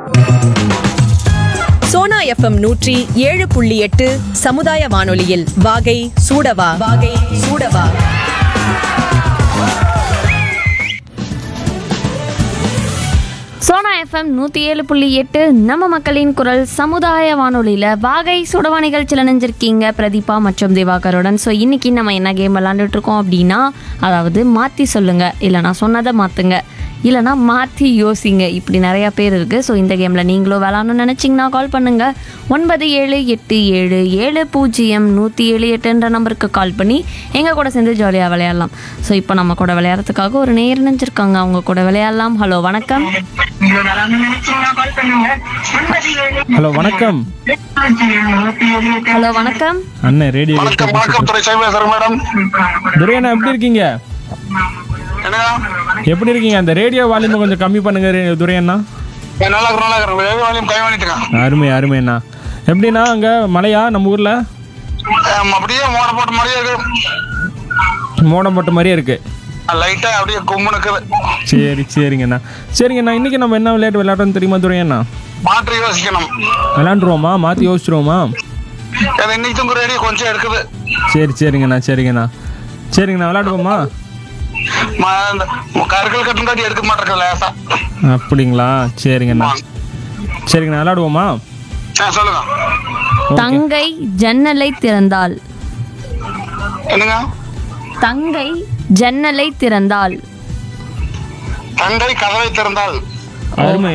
Sona FM நூற்றி ஏழு புள்ளி எட்டு சமுதாய வானொலியில் வாகை சூடவா வாகை சூடவா சோனா எஃப்எம் நூற்றி ஏழு புள்ளி எட்டு நம்ம மக்களின் குரல் சமுதாய வானொலியில் வாகை சுடவா நிகழ்ச்சியில் நினைஞ்சிருக்கீங்க பிரதீபா மற்றும் திவாகருடன் ஸோ இன்னைக்கு நம்ம என்ன கேம் விளாண்டுட்டு இருக்கோம் அப்படின்னா அதாவது மாற்றி சொல்லுங்க இல்லை நான் சொன்னதை மாற்றுங்க இல்லைனா மாற்றி யோசிங்க இப்படி நிறையா பேர் இருக்குது ஸோ இந்த கேமில் நீங்களும் விளாட்ணும்னு நினச்சிங்கன்னா கால் பண்ணுங்கள் ஒன்பது ஏழு எட்டு ஏழு ஏழு பூஜ்ஜியம் நூற்றி ஏழு எட்டுன்ற நம்பருக்கு கால் பண்ணி எங்கள் கூட சேர்ந்து ஜாலியாக விளையாடலாம் ஸோ இப்போ நம்ம கூட விளையாடுறதுக்காக ஒரு நேர் நினைச்சிருக்காங்க அவங்க கூட விளையாடலாம் ஹலோ வணக்கம் ஹலோ வணக்கம் ஹலோ வணக்கம் அண்ணன் ரேடியோ வணக்கம் வணக்கம் துறை சாமி பேசுறேன் மேடம் துரையண்ணா எப்படி இருக்கீங்க என்னங்க எப்படி இருக்கீங்க அந்த ரேடியோ வால்யூமை கொஞ்சம் கம்மி பண்ணுங்க ரே- துரையண்ணா நான் நல்லா இருக்கிறேன் நல்லா இருக்கிறேன் வேக வாலியம் கை வாங்கிட்டுங்க அருமை அருமைண்ணா எப்படிண்ணா அங்கே மழையா நம்ம ஊரில் அப்படியே மோட போட்ட மாதிரியே இருக்கு மோடம் போட்ட மாதிரியே இருக்கு லைட்டா அப்படியே கும்முனுக்குது சரி சரிங்கண்ணா சரிங்கண்ணா இன்னைக்கு நம்ம என்ன விளையாட்டு விளையாடுறோம் தெரியுமா துரையண்ணா மாற்றி யோசிக்கணும் விளாண்டுருவோமா மாற்றி யோசிச்சிருவோமா அது இன்னைக்கு தூங்குற ரேடியோ கொஞ்சம் எடுக்குது சரி சரிங்கண்ணா சரிங்கண்ணா சரிங்கண்ணா விளையாடுவோமா ம- இந்த கருக்கள் கட்டுங்காட்டி எடுக்க மாட்டேங்குது லேசா அப்படிங்களா சரிங்கண்ணா சரிங்கண்ணா விளையாடுவோமா சரி சொல்லுங்க தங்கை ஜன்னலை திறந்தாள் என்னங்க தங்கை ஜன்னலை திறந்தாள் தங்கை கதவை திறந்தால் அருமை